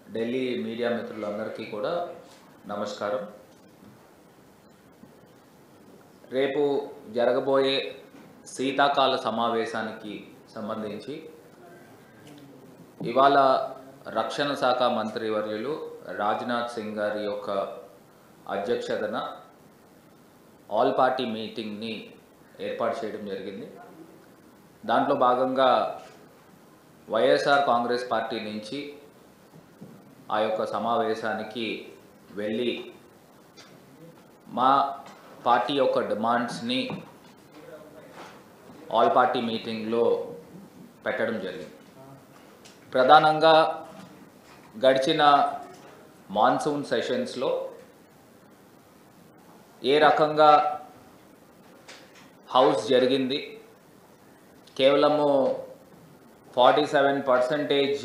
Delhi media మిత్రులందరికీ కూడా నమస్కారం రేపు జరగబోయే శీతాకాల సమావేశానికి సంబంధించి ఇవాళ రక్షణ శాఖ మంత్రివర్యులు రాజ్నాథ్ సింగ్ గారి యొక్క అధ్యక్షతన ఆల్ పార్టీ మీటింగ్ని ఏర్పాటు చేయడం జరిగింది దాంట్లో భాగంగా వైఎస్ఆర్ కాంగ్రెస్ పార్టీ నుంచి ఆ యొక్క సమావేశానికి వెళ్ళి మా పార్టీ యొక్క డిమాండ్స్ని ఆల్ పార్టీ మీటింగ్లో పెట్టడం జరిగింది ప్రధానంగా గడిచిన మాన్సూన్ సెషన్స్లో ఏ రకంగా హౌస్ జరిగింది కేవలము ఫార్టీ సెవెన్ పర్సంటేజ్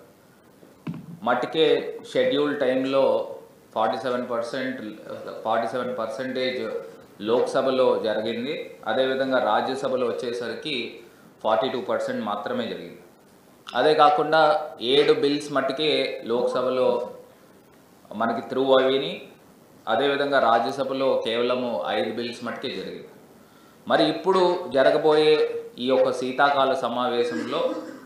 మట్టుకే షెడ్యూల్ టైంలో forty seven percent forty seven percentage లోక్సభలో జరిగింది అదేవిధంగా రాజ్యసభలో వచ్చేసరికి ఫార్టీ టూ పర్సెంట్ మాత్రమే జరిగింది అదే కాకుండా ఏడు బిల్స్ మట్టుకే లోక్సభలో మనకి త్రూ అవిని అదేవిధంగా రాజ్యసభలో కేవలము ఐదు బిల్స్ మట్టుకే జరిగింది మరి ఇప్పుడు జరగబోయే ఈ యొక్క శీతాకాల సమావేశంలో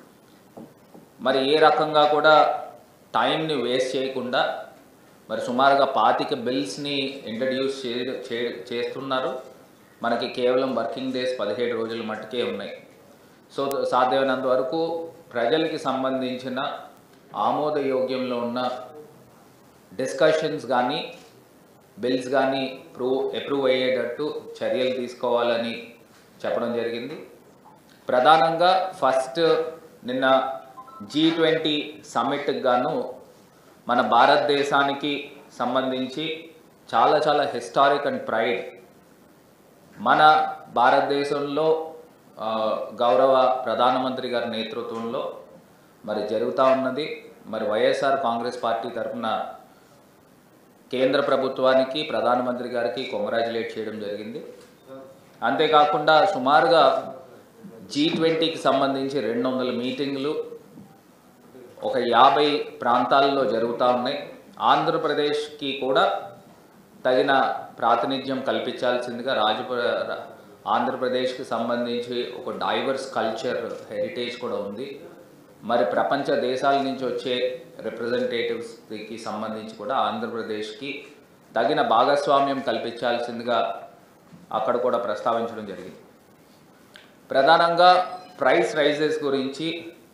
మరి ఏ రకంగా కూడా టైంని వేస్ట్ చేయకుండా మరి సుమారుగా పాతిక బిల్స్ని ఇంట్రడ్యూస్ చే చే- చేస్తున్నారు మనకి కేవలం వర్కింగ్ డేస్ పదిహేడు రోజుల మట్టుకే ఉన్నాయి సో సాధ్యమైనంత వరకు ప్రజలకి సంబంధించిన ఆమోదయోగ్యంలో ఉన్న డిస్కషన్స్ కానీ బిల్స్ కానీ ప్రూవ్ అప్రూవ్ అయ్యేటట్టు చర్యలు తీసుకోవాలని చెప్పడం జరిగింది ప్రధానంగా ఫస్ట్ నిన్న జీ ట్వంటీ సమ్మిట్కి గాను మన భారతదేశానికి సంబంధించి చాలా చాలా హిస్టారిక్ అండ్ ప్రైడ్ మన భారతదేశంలో ఆ, గౌరవ ప్రధానమంత్రి గారి నేతృత్వంలో మరి జరుగుతూ ఉన్నది మరి వైఎస్ఆర్ కాంగ్రెస్ పార్టీ తరఫున కేంద్ర ప్రభుత్వానికి ప్రధానమంత్రి గారికి కొంగ్రాచులేట్ చేయడం జరిగింది అంతేకాకుండా సుమారుగా జీ ట్వంటీకి సంబంధించి రెండు వందల మీటింగులు ఒక యాభై ప్రాంతాల్లో జరుగుతూ ఉన్నాయి ఆంధ్రప్రదేశ్కి కూడా తగిన ప్రాతినిధ్యం కల్పించాల్సిందిగా రాజు ఆంధ్రప్రదేశ్కి సంబంధించి ఒక డైవర్స్ కల్చర్ హెరిటేజ్ కూడా ఉంది మరి ప్రపంచ దేశాల నుంచి వచ్చే రిప్రజెంటేటివ్స్కి సంబంధించి కూడా ఆంధ్రప్రదేశ్కి తగిన భాగస్వామ్యం కల్పించాల్సిందిగా అక్కడ కూడా ప్రస్తావించడం జరిగింది ప్రధానంగా ప్రైస్ రైజెస్ గురించి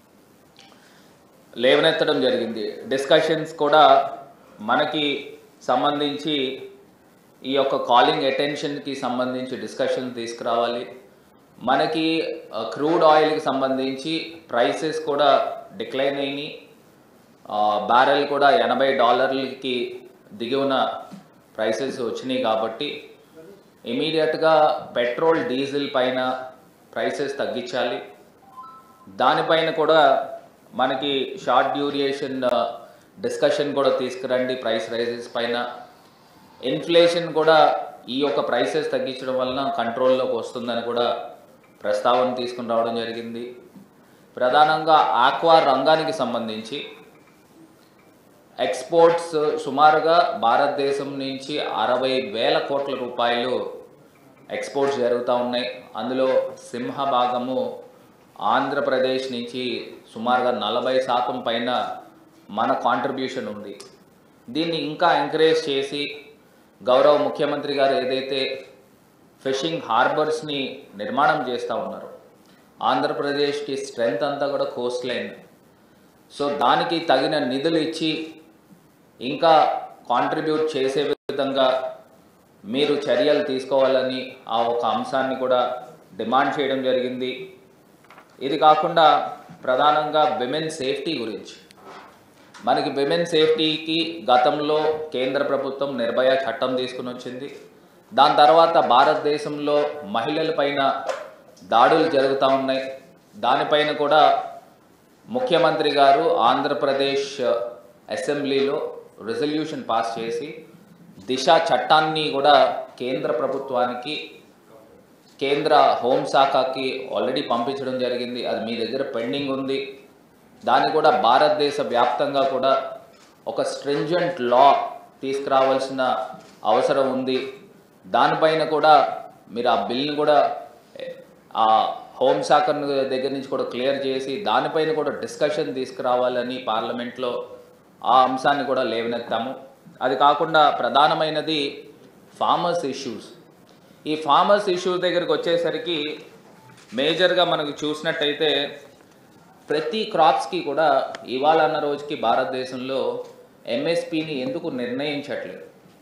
లేవనెత్తడం జరిగింది డిస్కషన్స్ కూడా మనకి సంబంధించి ఈ యొక్క కాలింగ్ అటెన్షన్కి సంబంధించి డిస్కషన్ తీసుకురావాలి మనకి క్రూడ్ ఆయిల్కి సంబంధించి ప్రైసెస్ కూడా డిక్లైన్ అయినాయి బ్యారెల్ కూడా ఎనభై డాలర్లకి దిగి ఉన్న ప్రైసెస్ వచ్చినాయి కాబట్టి ఇమీడియట్గా పెట్రోల్ డీజిల్ పైన ప్రైసెస్ తగ్గించాలి దానిపైన కూడా మనకి షార్ట్ డ్యూరియేషన్ డిస్కషన్ కూడా తీసుకురండి ప్రైస్ రైజెస్ పైన ఇన్ఫ్లేషన్ కూడా ఈ యొక్క ప్రైసెస్ తగ్గించడం వలన కంట్రోల్లోకి వస్తుందని కూడా ప్రస్తావన తీసుకుని రావడం జరిగింది ప్రధానంగా ఆక్వా రంగానికి సంబంధించి ఎక్స్పోర్ట్స్ సుమారుగా భారతదేశం నుంచి అరవై వేల కోట్ల రూపాయలు ఎక్స్పోర్ట్స్ జరుగుతూ ఉన్నాయి అందులో సింహభాగము ఆంధ్రప్రదేశ్ నుంచి సుమారుగా నలభై శాతం పైన మన కాంట్రిబ్యూషన్ ఉంది దీన్ని ఇంకా ఎంకరేజ్ చేసి గౌరవ ముఖ్యమంత్రి గారు ఏదైతే ఫిషింగ్ హార్బర్స్ని నిర్మాణం చేస్తూ ఉన్నారు ఆంధ్రప్రదేశ్కి స్ట్రెంగ్త్ అంతా కూడా కోస్ట్ లైన్ సో దానికి తగిన నిధులు ఇచ్చి ఇంకా కాంట్రిబ్యూట్ చేసే విధంగా మీరు చర్యలు తీసుకోవాలని ఆ ఒక అంశాన్ని కూడా డిమాండ్ చేయడం జరిగింది ఇది కాకుండా ప్రధానంగా విమెన్ సేఫ్టీ గురించి మనకి విమెన్ సేఫ్టీకి గతంలో కేంద్ర ప్రభుత్వం నిర్భయ చట్టం తీసుకుని వచ్చింది దాని తర్వాత భారతదేశంలో మహిళల పైన దాడులు జరుగుతూ ఉన్నాయి దానిపైన కూడా ముఖ్యమంత్రి గారు ఆంధ్రప్రదేశ్ అసెంబ్లీలో రెజల్యూషన్ పాస్ చేసి దిశ చట్టాన్ని కూడా కేంద్ర ప్రభుత్వానికి కేంద్ర హోంశాఖకి ఆల్రెడీ పంపించడం జరిగింది అది మీ దగ్గర పెండింగ్ ఉంది దాన్ని కూడా భారతదేశ వ్యాప్తంగా కూడా ఒక స్ట్రింజెంట్ లా తీసుకురావాల్సిన అవసరం ఉంది దానిపైన కూడా మీరు ఆ బిల్ని కూడా ఆ హోంశాఖ దగ్గర నుంచి కూడా క్లియర్ చేసి దానిపైన కూడా డిస్కషన్ తీసుకురావాలని పార్లమెంట్లో ఆ అంశాన్ని కూడా లేవనెత్తాము అది కాకుండా ప్రధానమైనది ఫార్మర్స్ ఇష్యూస్ ఈ ఫార్మర్స్ ఇష్యూస్ దగ్గరికి వచ్చేసరికి మేజర్గా మనకు చూసినట్టయితే ప్రతి క్రాప్స్కి కూడా ఇవాళ అన్న రోజుకి భారతదేశంలో ఎంఎస్పిని ఎందుకు నిర్ణయించట్లేదు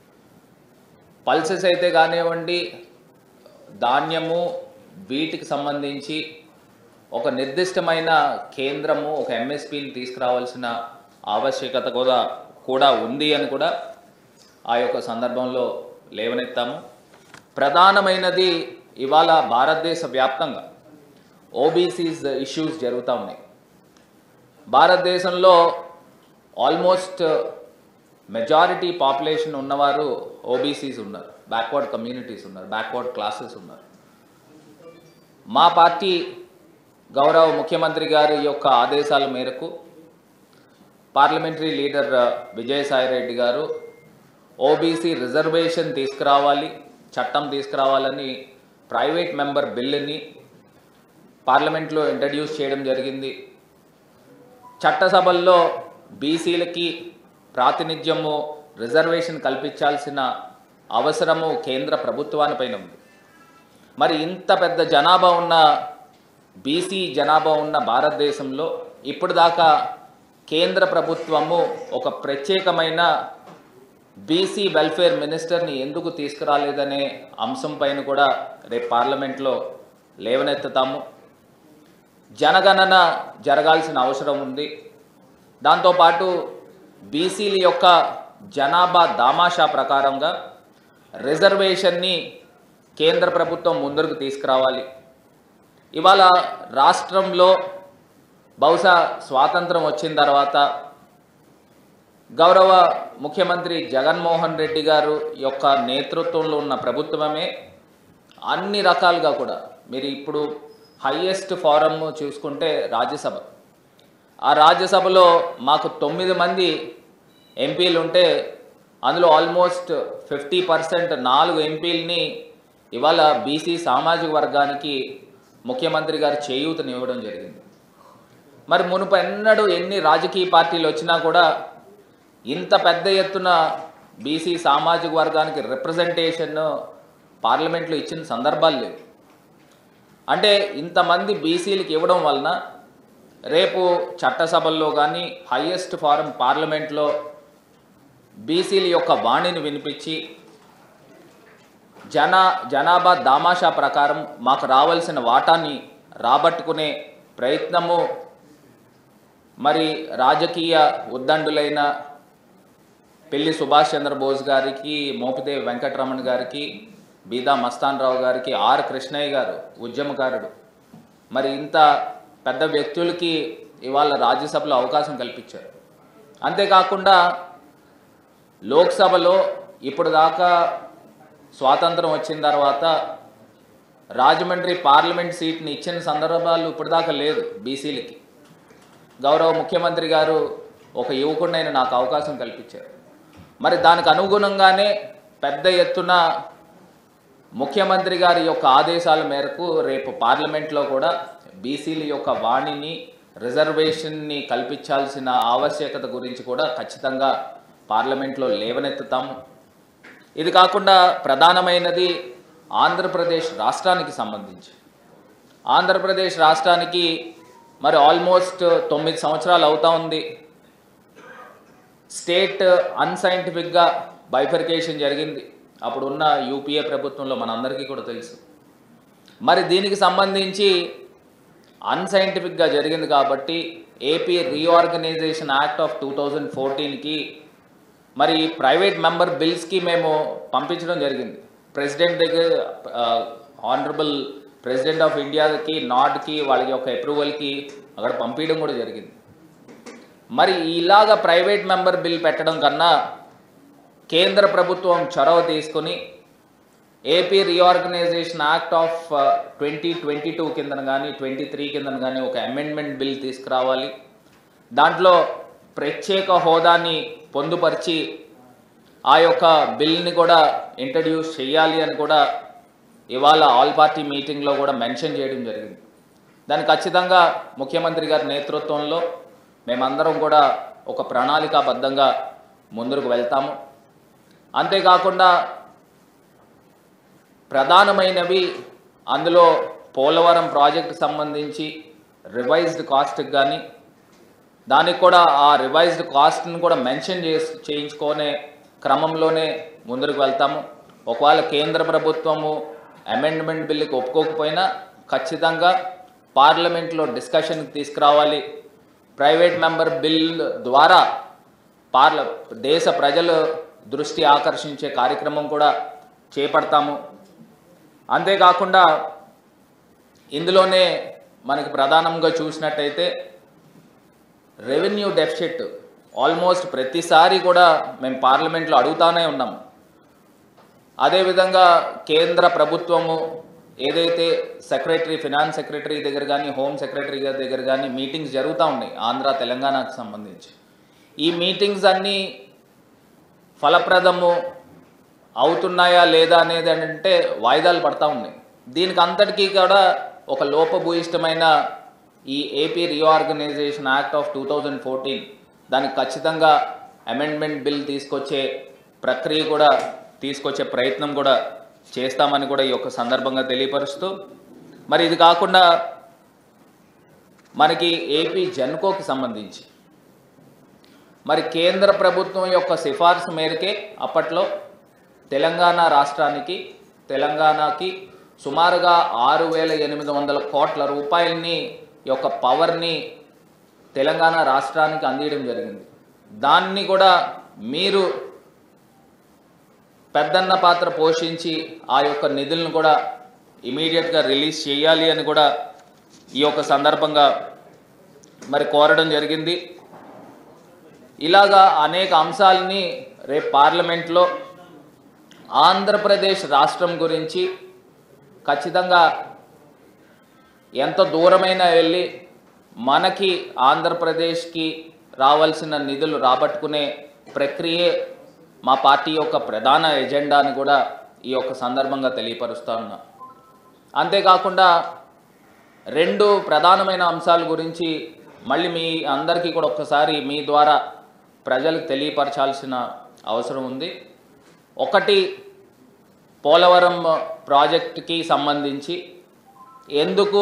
పల్సెస్ అయితే కానివ్వండి ధాన్యము వీటికి సంబంధించి ఒక నిర్దిష్టమైన కేంద్రము ఒక ఎంఎస్పిని తీసుకురావాల్సిన ఆవశ్యకత కూడా కూడా ఉంది అని కూడా ఆ యొక్క సందర్భంలో లేవనెత్తాము ప్రధానమైనది ఇవాళ భారతదేశ వ్యాప్తంగా ఓబీసీస్ ఇష్యూస్ జరుగుతూ ఉన్నాయి భారతదేశంలో ఆల్మోస్ట్ మెజారిటీ పాపులేషన్ ఉన్నవారు ఓబీసీస్ ఉన్నారు బ్యాక్వర్డ్ కమ్యూనిటీస్ ఉన్నారు బ్యాక్వర్డ్ క్లాసెస్ ఉన్నారు మా పార్టీ గౌరవ ముఖ్యమంత్రి గారి యొక్క ఆదేశాల మేరకు పార్లమెంటరీ లీడర్ విజయసాయి రెడ్డి గారు ఓబీసీ రిజర్వేషన్ తీసుకురావాలి చట్టం తీసుకురావాలని ప్రైవేట్ మెంబర్ బిల్లుని పార్లమెంట్లో ఇంట్రడ్యూస్ చేయడం జరిగింది చట్టసభల్లో బీసీలకి ప్రాతినిధ్యము రిజర్వేషన్ కల్పించాల్సిన అవసరము కేంద్ర ప్రభుత్వానిపైన ఉంది మరి ఇంత పెద్ద జనాభా ఉన్న బీసీ జనాభా ఉన్న భారతదేశంలో ఇప్పుడు దాకా కేంద్ర ప్రభుత్వము ఒక ప్రత్యేకమైన బీసీ వెల్ఫేర్ మినిస్టర్ని ఎందుకు తీసుకురాలేదనే అంశం పైన కూడా రేపు పార్లమెంట్లో లేవనెత్తుతాము జనగణన జరగాల్సిన అవసరం ఉంది దాంతోపాటు బీసీల యొక్క జనాభా దామాషా ప్రకారంగా రిజర్వేషన్ని కేంద్ర ప్రభుత్వం ముందరకు తీసుకురావాలి ఇవాళ రాష్ట్రంలో బహుశా స్వాతంత్రం వచ్చిన తర్వాత గౌరవ ముఖ్యమంత్రి జగన్మోహన్ రెడ్డి గారు యొక్క నేతృత్వంలో ఉన్న ప్రభుత్వమే అన్ని రకాలుగా కూడా మీరు ఇప్పుడు హయ్యెస్ట్ ఫారం చూసుకుంటే రాజ్యసభ ఆ రాజ్యసభలో మాకు తొమ్మిది మంది ఎంపీలు ఉంటే అందులో ఆల్మోస్ట్ ఫిఫ్టీ పర్సెంట్ నాలుగు ఎంపీలని ఇవాళ బీసీ సామాజిక వర్గానికి ముఖ్యమంత్రి గారు చేయూతనివ్వడం జరిగింది మరి మునుపు ఎన్నడూ ఎన్ని రాజకీయ పార్టీలు వచ్చినా కూడా ఇంత పెద్ద ఎత్తున బీసీ సామాజిక వర్గానికి రిప్రజెంటేషన్ పార్లమెంట్లో ఇచ్చిన సందర్భాలు లేవు అంటే ఇంతమంది బీసీలకు ఇవ్వడం వలన రేపు చట్టసభల్లో కానీ హయ్యెస్ట్ ఫారం పార్లమెంట్లో బీసీల యొక్క వాణిని వినిపించి జన జనాభా దామాషా ప్రకారం మాకు రావాల్సిన వాటాన్ని రాబట్టుకునే ప్రయత్నము మరి రాజకీయ ఉద్దండులైన పెళ్లి సుభాష్ చంద్రబోస్ గారికి మోపిదేవి వెంకటరమణ గారికి బీదా మస్తాన్ రావు గారికి ఆర్ కృష్ణయ్య గారు ఉద్యమకారుడు మరి ఇంత పెద్ద వ్యక్తులకి ఇవాళ రాజ్యసభలో అవకాశం కల్పించారు అంతేకాకుండా లోక్సభలో ఇప్పుడు దాకా స్వాతంత్రం వచ్చిన తర్వాత రాజమండ్రి పార్లమెంట్ సీట్ని ఇచ్చిన సందర్భాలు ఇప్పుడు దాకా లేదు బీసీలకి గౌరవ ముఖ్యమంత్రి గారు ఒక యువకుడినైన నాకు అవకాశం కల్పించారు మరి దానికి అనుగుణంగానే పెద్ద ఎత్తున ముఖ్యమంత్రి గారి యొక్క ఆదేశాల మేరకు రేపు పార్లమెంట్లో కూడా బీసీల యొక్క వాణిని రిజర్వేషన్ని కల్పించాల్సిన ఆవశ్యకత గురించి కూడా ఖచ్చితంగా పార్లమెంట్లో లేవనెత్తుతాము ఇది కాకుండా ప్రధానమైనది ఆంధ్రప్రదేశ్ రాష్ట్రానికి సంబంధించి ఆంధ్రప్రదేశ్ రాష్ట్రానికి మరి ఆల్మోస్ట్ తొమ్మిది సంవత్సరాలు అవుతా ఉంది స్టేట్ అన్సైంటిఫిక్గా బైఫర్కేషన్ జరిగింది అప్పుడు ఉన్న యూపీఏ ప్రభుత్వంలో మనందరికీ కూడా తెలుసు మరి దీనికి సంబంధించి అన్సైంటిఫిక్గా జరిగింది కాబట్టి AP reorganisation act of two thousand ఫోర్టీన్కి మరి ప్రైవేట్ మెంబర్ బిల్స్కి మేము పంపించడం జరిగింది ప్రెసిడెంట్ దగ్గర ఆనరబుల్ ప్రెసిడెంట్ ఆఫ్ ఇండియాకి నాట్కి వాళ్ళ యొక్క అప్రూవల్కి అక్కడ పంపించడం కూడా జరిగింది మరి ఇలాగ ప్రైవేట్ మెంబర్ బిల్ పెట్టడం కన్నా కేంద్ర ప్రభుత్వం చొరవ తీసుకొని AP reorganisation act of twenty twenty two కిందన కానీ ట్వంటీ త్రీ కిందన కానీ ఒక అమెండ్మెంట్ బిల్ తీసుకురావాలి దాంట్లో ప్రత్యేక హోదాని పొందుపరిచి ఆ యొక్క బిల్ని కూడా ఇంట్రడ్యూస్ చేయాలి అని కూడా ఇవాళ ఆల్ పార్టీ మీటింగ్లో కూడా మెన్షన్ చేయడం జరిగింది దాన్ని ఖచ్చితంగా ముఖ్యమంత్రి గారి నేతృత్వంలో మేమందరం కూడా ఒక ప్రణాళికాబద్ధంగా ముందుకు వెళ్తాము అంతేకాకుండా ప్రధానమైనవి అందులో పోలవరం ప్రాజెక్టు సంబంధించి రివైజ్డ్ కాస్ట్కి కానీ దానికి కూడా ఆ రివైజ్డ్ కాస్ట్ని కూడా మెన్షన్ చేసి చేయించుకునే క్రమంలోనే ముందుకు వెళ్తాము ఒకవేళ కేంద్ర ప్రభుత్వము అమెండ్మెంట్ బిల్లుకి ఒప్పుకోకపోయినా ఖచ్చితంగా పార్లమెంట్లో డిస్కషన్కి తీసుకురావాలి ప్రైవేట్ మెంబర్ బిల్ ద్వారా పార్ల దేశ ప్రజలు దృష్టి ఆకర్షించే కార్యక్రమం కూడా చేపడతాము అంతేకాకుండా ఇందులోనే మనకి ప్రధానంగా చూసినట్టయితే రెవెన్యూ డెఫిసిట్ ఆల్మోస్ట్ ప్రతిసారి కూడా మేము పార్లమెంట్లో అడుగుతానే ఉన్నాము అదేవిధంగా కేంద్ర ప్రభుత్వము ఏదైతే సెక్రటరీ ఫినాన్స్ సెక్రటరీ దగ్గర కానీ హోమ్ సెక్రటరీ గారి దగ్గర కానీ మీటింగ్స్ జరుగుతూ ఉన్నాయి ఆంధ్ర తెలంగాణకు సంబంధించి ఈ మీటింగ్స్ అన్నీ ఫలప్రదము అవుతున్నాయా లేదా అనేది అంటే వాయిదాలు పడతా ఉన్నాయి దీనికి అంతటికీ కూడా ఒక లోపభూయిష్టమైన ఈ AP reorganisation act of two thousand fourteen దానికి ఖచ్చితంగా అమెండ్మెంట్ బిల్ తీసుకొచ్చే ప్రక్రియ కూడా తీసుకొచ్చే ప్రయత్నం కూడా చేస్తామని కూడా ఈ యొక్క సందర్భంగా తెలియపరుస్తూ మరి ఇది కాకుండా మనకి ఏపీ జెన్కోకి సంబంధించి మరి కేంద్ర ప్రభుత్వం యొక్క సిఫార్సు మేరకే అప్పట్లో తెలంగాణ రాష్ట్రానికి తెలంగాణకి సుమారుగా ఆరు వేల ఎనిమిది వందల కోట్ల రూపాయలని యొక్క పవర్ని తెలంగాణ రాష్ట్రానికి అందించడం జరిగింది దాన్ని కూడా మీరు పెద్దన్న పాత్ర పోషించి ఆ యొక్క నిధులను కూడా ఇమీడియట్గా రిలీజ్ చేయాలి అని కూడా ఈ యొక్క సందర్భంగా మరి కోరడం జరిగింది ఇలాగా అనేక అంశాలని రేపు పార్లమెంట్లో ఆంధ్రప్రదేశ్ రాష్ట్రం గురించి ఖచ్చితంగా ఎంత దూరమైనా వెళ్ళి మనకి ఆంధ్రప్రదేశ్కి రావాల్సిన నిధులు రాబట్టుకునే ప్రక్రియే మా పార్టీ యొక్క ప్రధాన ఎజెండా అని కూడా ఈ యొక్క సందర్భంగా తెలియపరుస్తా ఉన్నా అంతేకాకుండా రెండు ప్రధానమైన అంశాల గురించి మళ్ళీ మీ అందరికీ కూడా ఒక్కసారి మీ ద్వారా ప్రజలకు తెలియపరచాల్సిన అవసరం ఉంది ఒకటి పోలవరం ప్రాజెక్టుకి సంబంధించి ఎందుకు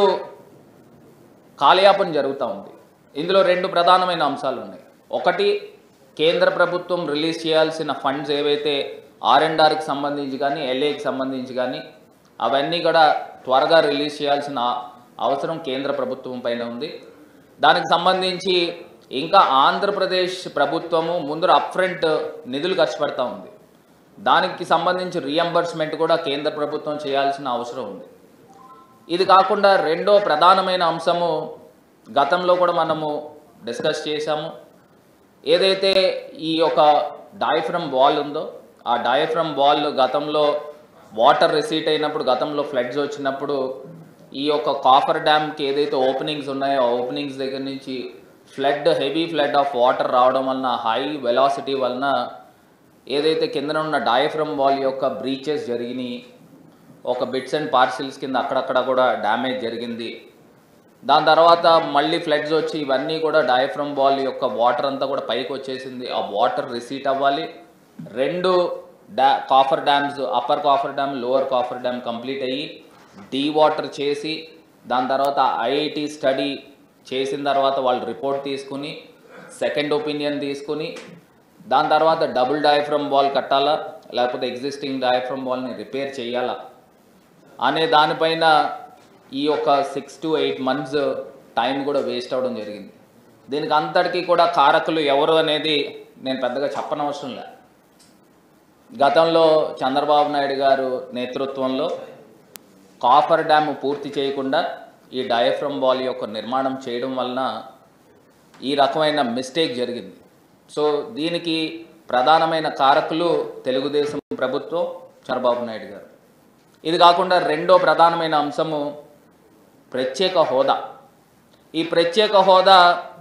కాలయాపన జరుగుతూ ఉంది ఇందులో రెండు ప్రధానమైన అంశాలు ఉన్నాయి ఒకటి కేంద్ర ప్రభుత్వం రిలీజ్ చేయాల్సిన ఫండ్స్ ఏవైతే ఆర్ అండ్ ఆర్కి సంబంధించి కానీ ఎల్ఏకి సంబంధించి కానీ అవన్నీ కూడా త్వరగా రిలీజ్ చేయాల్సిన అవసరం కేంద్ర ప్రభుత్వం పైన ఉంది దానికి సంబంధించి ఇంకా ఆంధ్రప్రదేశ్ ప్రభుత్వము ముందర అప్ఫ్రంట్ నిధులు ఖర్చు పెడతా ఉంది దానికి సంబంధించి రియంబర్స్మెంట్ కూడా కేంద్ర ప్రభుత్వం చేయాల్సిన అవసరం ఉంది ఇది కాకుండా రెండో ప్రధానమైన అంశము గతంలో కూడా మనము డిస్కస్ చేశాము ఏదైతే ఈ యొక్క డయాఫ్రమ్ వాల్ ఉందో ఆ డయాఫ్రమ్ వాల్ గతంలో వాటర్ రిసీట్ అయినప్పుడు గతంలో ఫ్లడ్స్ వచ్చినప్పుడు ఈ యొక్క కాఫర్ డ్యామ్కి ఏదైతే ఓపెనింగ్స్ ఉన్నాయో ఆ ఓపెనింగ్స్ దగ్గర నుంచి flood heavy flood of water రావడం వలన హై వెలాసిటీ వలన ఏదైతే కిందన ఉన్న డయాఫ్రమ్ వాల్ యొక్క బ్రీచెస్ జరిగినాయి ఒక బిట్స్ అండ్ పార్సిల్స్ కింద అక్కడక్కడ కూడా డ్యామేజ్ జరిగింది దాని తర్వాత మళ్ళీ ఫ్లడ్స్ వచ్చి ఇవన్నీ కూడా డయాఫ్రమ్ వాల్ యొక్క వాటర్ అంతా కూడా పైకి వచ్చేసింది ఆ వాటర్ రిసీట్ అవ్వాలి రెండు డా coffer dams upper coffer dam lower coffer dam complete అయ్యి డీ వాటర్ చేసి దాని తర్వాత ఐఐటి స్టడీ చేసిన తర్వాత వాళ్ళు రిపోర్ట్ తీసుకుని సెకండ్ ఒపీనియన్ తీసుకుని దాని తర్వాత డబుల్ డయాఫ్రమ్ వాల్ కట్టాలా లేకపోతే ఎగ్జిస్టింగ్ డయాఫ్రమ్ వాల్ని రిపేర్ చేయాలా అనే దానిపైన ఈ యొక్క six to eight months time కూడా వేస్ట్ అవ్వడం జరిగింది దీనికి అంతటికీ కూడా కారకులు ఎవరు అనేది నేను పెద్దగా చెప్పనవసరం లే గతంలో చంద్రబాబు నాయుడు గారు నేతృత్వంలో కాఫర్ డ్యామ్ పూర్తి చేయకుండా ఈ డయాఫ్రమ్ వాల్ యొక్క నిర్మాణం చేయడం వలన ఈ రకమైన మిస్టేక్ జరిగింది సో దీనికి ప్రధానమైన కారకులు తెలుగుదేశం ప్రభుత్వం చంద్రబాబు నాయుడు గారు ఇది కాకుండా రెండో ప్రధానమైన అంశము ప్రత్యేక హోదా ఈ ప్రత్యేక హోదా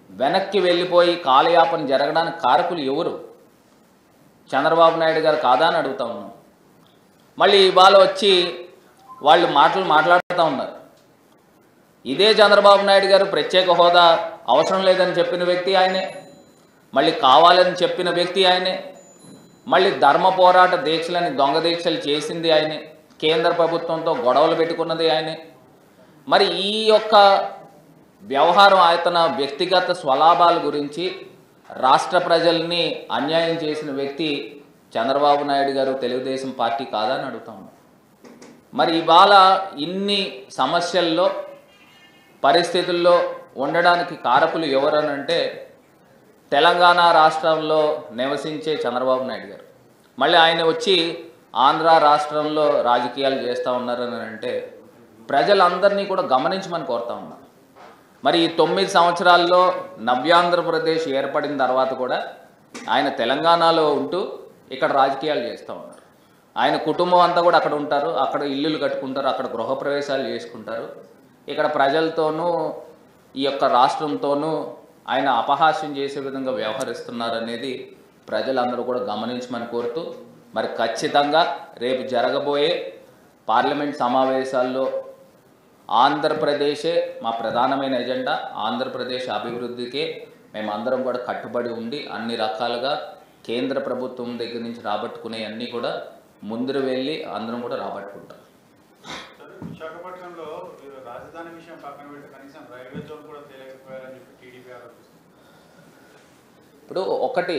వెనక్కి వెళ్ళిపోయి కాలయాపన జరగడానికి కారకులు ఎవరు చంద్రబాబు నాయుడు గారు కాదా అని అడుగుతా ఉన్నాం మళ్ళీ ఇవాళ వచ్చి వాళ్ళు మాటలు మాట్లాడుతూ ఉన్నారు ఇదే చంద్రబాబు నాయుడు గారు ప్రత్యేక హోదా అవసరం లేదని చెప్పిన వ్యక్తి ఆయనే మళ్ళీ కావాలని చెప్పిన వ్యక్తి ఆయనే మళ్ళీ ధర్మ పోరాట దీక్షలని దొంగ దీక్షలు చేసింది ఆయనే కేంద్ర ప్రభుత్వంతో గొడవలు పెట్టుకున్నది ఆయనే మరి ఈ యొక్క వ్యవహారం ఆయన వ్యక్తిగత స్వలాభాల గురించి రాష్ట్ర ప్రజల్ని అన్యాయం చేసిన వ్యక్తి చంద్రబాబు నాయుడు గారు తెలుగుదేశం పార్టీ కాదని అడుగుతా ఉన్నాం మరి ఇవాళ ఇన్ని సమస్యల్లో పరిస్థితుల్లో ఉండడానికి కారకులు ఎవరనంటే తెలంగాణ రాష్ట్రంలో నివసించే చంద్రబాబు నాయుడు గారు మళ్ళీ ఆయన వచ్చి ఆంధ్ర రాష్ట్రంలో రాజకీయాలు చేస్తూ ఉన్నారని అంటే ప్రజలందరినీ కూడా గమనించమని కోరుతా ఉన్నాం మరి ఈ తొమ్మిది సంవత్సరాల్లో నవ్యాంధ్రప్రదేశ్ ఏర్పడిన తర్వాత కూడా ఆయన తెలంగాణలో ఉంటూ ఇక్కడ రాజకీయాలు చేస్తూ ఉన్నారు ఆయన కుటుంబం అంతా కూడా అక్కడ ఉంటారు అక్కడ ఇల్లులు కట్టుకుంటారు అక్కడ గృహప్రవేశాలు చేసుకుంటారు ఇక్కడ ప్రజలతోనూ ఈ యొక్క రాష్ట్రంతోనూ ఆయన అపహాస్యం చేసే విధంగా వ్యవహరిస్తున్నారు అనేది ప్రజలందరూ కూడా గమనించమని కోరుతూ మరి ఖచ్చితంగా రేపు జరగబోయే పార్లమెంట్ సమావేశాల్లో ఆంధ్రప్రదేశే మా ప్రధానమైన ఎజెండా ఆంధ్రప్రదేశ్ అభివృద్ధికే మేమందరం కూడా కట్టుబడి ఉండి అన్ని రకాలుగా కేంద్ర ప్రభుత్వం దగ్గర నుంచి రాబట్టుకునే అన్నీ కూడా ముందరు వెళ్ళి అందరం కూడా రాబట్టుకుంటాం విశాఖపట్నంలో ఈ రాజధాని విషయం పక్కన పెట్టి కనీసం రైల్వే జోన్ కూడా తెలియకపోయారని చెప్పి టీడీపీ ఆరోపిస్తుంది ఇప్పుడు ఒకటి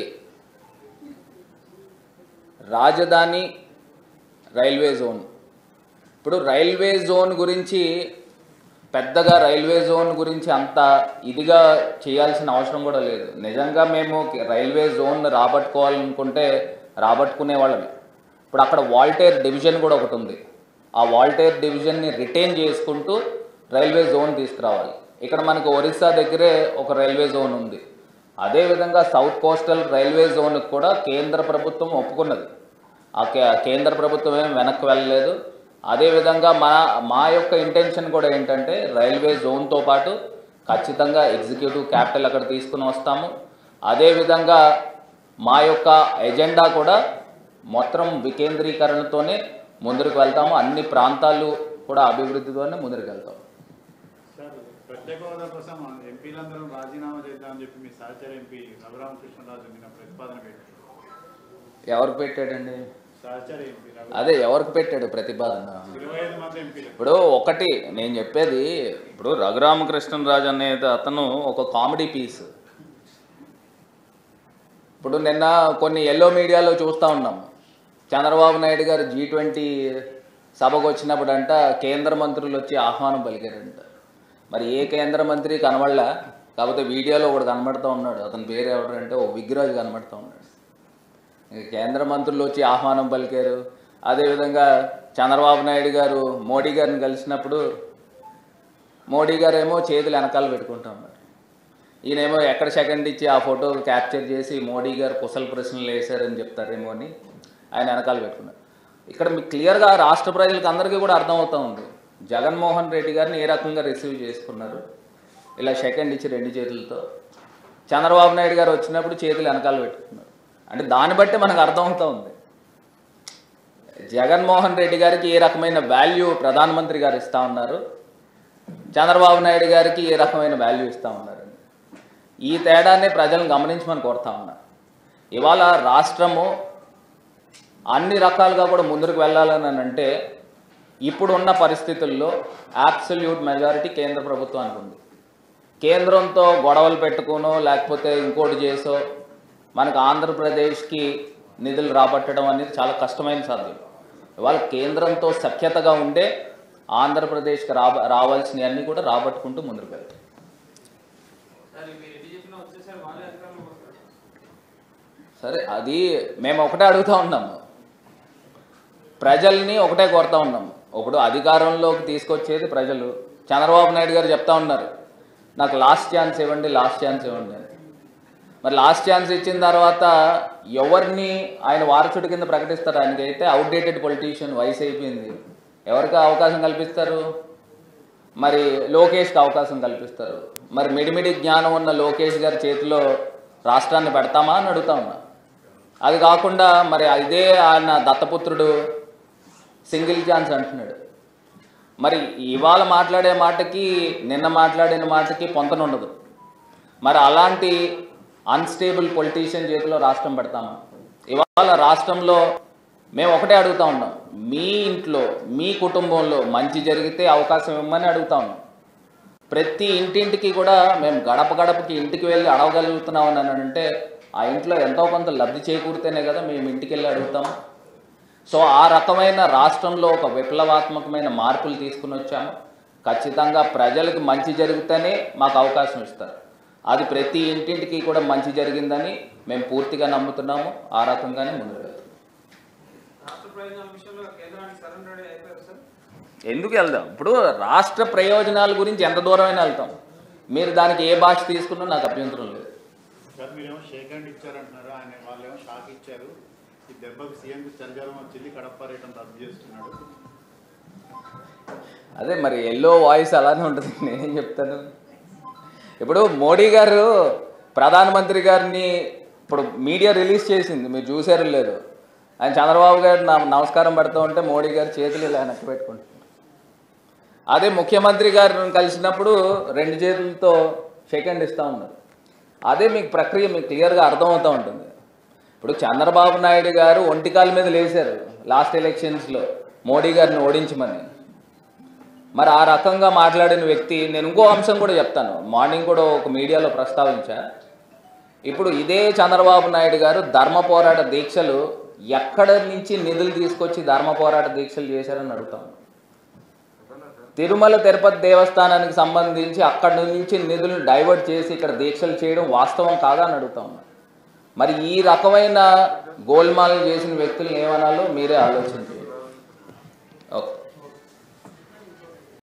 రాజధాని రైల్వే జోన్ ఇప్పుడు రైల్వే జోన్ గురించి పెద్దగా రైల్వే జోన్ గురించి అంత ఇదిగా చేయాల్సిన అవసరం కూడా లేదు నిజంగా మేము రైల్వే జోన్ రాబట్టుకోవాలనుకుంటే రాబట్టుకునే వాళ్ళమే ఇప్పుడు అక్కడ వాల్టేర్ డివిజన్ కూడా ఒకటి ఉంది ఆ వాల్టేర్ డివిజన్ని రిటైన్ చేసుకుంటూ రైల్వే జోన్ తీసుకురావాలి ఇక్కడ మనకు ఒరిస్సా దగ్గరే ఒక రైల్వే జోన్ ఉంది అదేవిధంగా సౌత్ కోస్టల్ రైల్వే జోన్కి కూడా కేంద్ర ప్రభుత్వం ఒప్పుకున్నది ఆ కే- కేంద్ర ప్రభుత్వం ఏం వెనక్కి వెళ్ళలేదు అదేవిధంగా మా మా యొక్క ఇంటెన్షన్ కూడా ఏంటంటే రైల్వే జోన్తో పాటు ఖచ్చితంగా ఎగ్జిక్యూటివ్ క్యాపిటల్ అక్కడ తీసుకుని వస్తాము అదేవిధంగా మా యొక్క ఎజెండా కూడా మొత్తం వికేంద్రీకరణతోనే ముందుకు వెళ్తాము అన్ని ప్రాంతాలు కూడా అభివృద్ధితోనే ముందుకు వెళ్తాం సార్ ప్రత్యేక హోదా కోసం ఎంపీలందరూ రాజీనామా చేద్దామని చెప్పి మీ సహచర ఎంపీ రఘురామకృష్ణరాజు నిన్న ప్రతిపాదన పెట్టారు ఎవరు పెట్టాడండి సహచర ఎంపీ రఘు అదే ఎవరికి పెట్టాడు ప్రతిపాదన ఇరవై ఐదు మంది ఎంపీలు ఇప్పుడు ఒకటి నేను చెప్పేది ఇప్పుడు రఘురామకృష్ణరాజు అనేది అతను ఒక కామెడీ పీస్ ఇప్పుడు నిన్న కొన్ని ఎల్లో మీడియాలో చూస్తూ ఉన్నాం చంద్రబాబు నాయుడు గారు జీ ట్వంటీ సభకు వచ్చినప్పుడు అంట కేంద్ర మంత్రులు వచ్చి ఆహ్వానం పలికారంట మరి ఏ కేంద్ర మంత్రి కనబడలా కాకపోతే వీడియోలో ఒకడు కనబడుతూ ఉన్నాడు అతని పేరు ఎవరంటే ఓ విగ్రాజ్ కనబడుతూ ఉన్నాడు ఇక కేంద్ర మంత్రులు వచ్చి ఆహ్వానం పలికారు అదేవిధంగా చంద్రబాబు నాయుడు గారు మోడీ గారిని కలిసినప్పుడు మోడీ గారు ఏమో చేతులు వెనకాల పెట్టుకుంటా ఉన్నారు ఈయనేమో ఎక్కడ సెకండ్ ఇచ్చి ఆ ఫోటో క్యాప్చర్ చేసి మోడీ గారు కుశల ప్రశ్నలు వేశారని చెప్తారేమో అని ఆయన వెనకాల పెట్టుకున్నారు ఇక్కడ మీకు క్లియర్గా రాష్ట్ర ప్రజలకు అందరికీ కూడా అర్థమవుతా ఉంది జగన్మోహన్ రెడ్డి గారిని ఏ రకంగా రిసీవ్ చేసుకున్నారు ఇలా సెకండ్ ఇచ్చి రెండు చేతులతో చంద్రబాబు నాయుడు గారు వచ్చినప్పుడు చేతులు వెనకాల పెట్టుకున్నారు అంటే దాన్ని బట్టి మనకు అర్థమవుతా ఉంది జగన్మోహన్ రెడ్డి గారికి ఏ రకమైన వాల్యూ ప్రధానమంత్రి గారు ఇస్తా ఉన్నారు చంద్రబాబు నాయుడు గారికి ఏ రకమైన వాల్యూ ఇస్తా ఉన్నారు ఈ తేడాన్ని ప్రజలను గమనించమని కోరుతా ఉన్నా ఇవాళ రాష్ట్రము అన్ని రకాలుగా కూడా ముందుకు వెళ్ళాలని అని అంటే ఇప్పుడున్న పరిస్థితుల్లో అబ్సల్యూట్ మెజారిటీ కేంద్ర ప్రభుత్వానికి ఉంది కేంద్రంతో గొడవలు పెట్టుకునో లేకపోతే ఇంకోటి చేసో మనకు ఆంధ్రప్రదేశ్కి నిధులు రాబట్టడం అనేది చాలా కష్టమైన సాధ్యం ఇవాళ కేంద్రంతో సఖ్యతగా ఉండే ఆంధ్రప్రదేశ్కి రాబ రావాల్సినవన్నీ కూడా రాబట్టుకుంటూ ముందుకు వెళ్తాం సార్ మీరు ఎన్ని చెప్పినా వచ్చేసారి వాళ్ళే అధికారంలోకి వస్తారు సరే అది మేము ఒకటే అడుగుతా ఉన్నాము ప్రజల్ని ఒకటే కోరుతా ఉన్నాము ఒకడు అధికారంలోకి తీసుకొచ్చేది ప్రజలు చంద్రబాబు నాయుడు గారు చెప్తా ఉన్నారు నాకు లాస్ట్ ఛాన్స్ ఇవ్వండి లాస్ట్ ఛాన్స్ ఇవ్వండి అని మరి లాస్ట్ ఛాన్స్ ఇచ్చిన తర్వాత ఎవరిని ఆయన వారసుడి కింద ప్రకటిస్తారు ఆయనకైతే అవుట్డేటెడ్ పొలిటీషియన్ వయసు అయిపోయింది ఎవరికి అవకాశం కల్పిస్తారు మరి లోకేష్కి అవకాశం కల్పిస్తారు మరి మిడిమిడి జ్ఞానం ఉన్న లోకేష్ గారి చేతిలో రాష్ట్రాన్ని పెడతామా అని అడుగుతా ఉన్నా అది కాకుండా మరి ఇదే ఆయన దత్తపుత్రుడు సింగిల్ ఛాన్స్ అంటున్నాడు మరి ఇవాళ మాట్లాడే మాటకి నిన్న మాట్లాడిన మాటకి పొంతనుండదు మరి అలాంటి అన్స్టేబుల్ పొలిటీషియన్ చేతిలో రాష్ట్రం పెడతామా ఇవాళ రాష్ట్రంలో మేము ఒకటే అడుగుతా ఉన్నాం మీ ఇంట్లో మీ కుటుంబంలో మంచి జరిగితే అవకాశం ఇవ్వమని అడుగుతా ఉన్నాం ప్రతి ఇంటింటికి కూడా మేము గడప గడపకి ఇంటికి వెళ్ళి అడగగలుగుతున్నాం అని అంటే ఆ ఇంట్లో ఎంతో కొంత లబ్ధి చేకూరితేనే కదా మేము ఇంటికి వెళ్ళి అడుగుతాము సో ఆ రకమైన రాష్ట్రంలో ఒక విప్లవాత్మకమైన మార్పులు తీసుకుని వచ్చాము ఖచ్చితంగా ప్రజలకు మంచి జరిగితేనే మాకు అవకాశం ఇస్తారు అది ప్రతి ఇంటింటికి కూడా మంచి జరిగిందని మేము పూర్తిగా నమ్ముతున్నాము ఆ రకంగానే ముందుకు వెళ్తాం రాష్ట్ర ప్రయోజనాల విషయంలో కేంద్రానికి సరెండర్ అయిపోయారు సార్ ఎందుకు వెళ్దాం ఇప్పుడు రాష్ట్ర ప్రయోజనాల గురించి ఎంత దూరమైనా వెళ్తాం మీరు దానికి ఏ భాష తీసుకున్నా నాకు అభ్యంతరం లేదు సార్ మీరేమో షేక్ హ్యాండ్ ఇచ్చారంటున్నారు ఆయన వాళ్ళేమో షాక్ ఇచ్చారు ఈ దెబ్బకి సీఎం చంద్రబాబు వచ్చింది కడప పర్యటన రద్దు చేస్తున్నాడు అదే మరి ఎల్లో వాయిస్ అలానే ఉంటుంది నేనేం చెప్తాను ఇప్పుడు మోడీ గారు ప్రధానమంత్రి గారిని ఇప్పుడు మీడియా రిలీజ్ చేసింది మీరు చూసారో లేదు ఆయన చంద్రబాబు గారు నా నమస్కారం పెడతా ఉంటే మోడీ గారు చేతులు ఇలా వెనక్కి పెట్టుకుంటున్నారు అదే ముఖ్యమంత్రి గారిని కలిసినప్పుడు రెండు చేతులతో సెకండ్ ఇస్తూ ఉన్నారు అదే మీకు ప్రక్రియ మీకు క్లియర్గా అర్థమవుతూ ఉంటుంది ఇప్పుడు చంద్రబాబు నాయుడు గారు ఒంటికాల మీద లేచారు లాస్ట్ ఎలక్షన్స్లో మోడీ గారిని ఓడించమని మరి ఆ రకంగా మాట్లాడిన వ్యక్తి నేను ఇంకో అంశం కూడా చెప్తాను మార్నింగ్ కూడా ఒక మీడియాలో ప్రస్తావించా ఇప్పుడు ఇదే చంద్రబాబు నాయుడు గారు ధర్మ పోరాట దీక్షలు ఎక్కడ నుంచి నిధులు తీసుకొచ్చి ధర్మ పోరాట దీక్షలు చేశారని అడుగుతాను తిరుమల తిరుపతి దేవస్థానానికి సంబంధించి అక్కడ నుంచి నిధులను డైవర్ట్ చేసి ఇక్కడ దీక్షలు చేయడం వాస్తవం కాదా అని అడుగుతా ఉన్నా మరి ఈ రకమైన గోల్మాల్ చేసిన వ్యక్తులను ఏమనాలో మీరే ఆలోచించండి ఓకే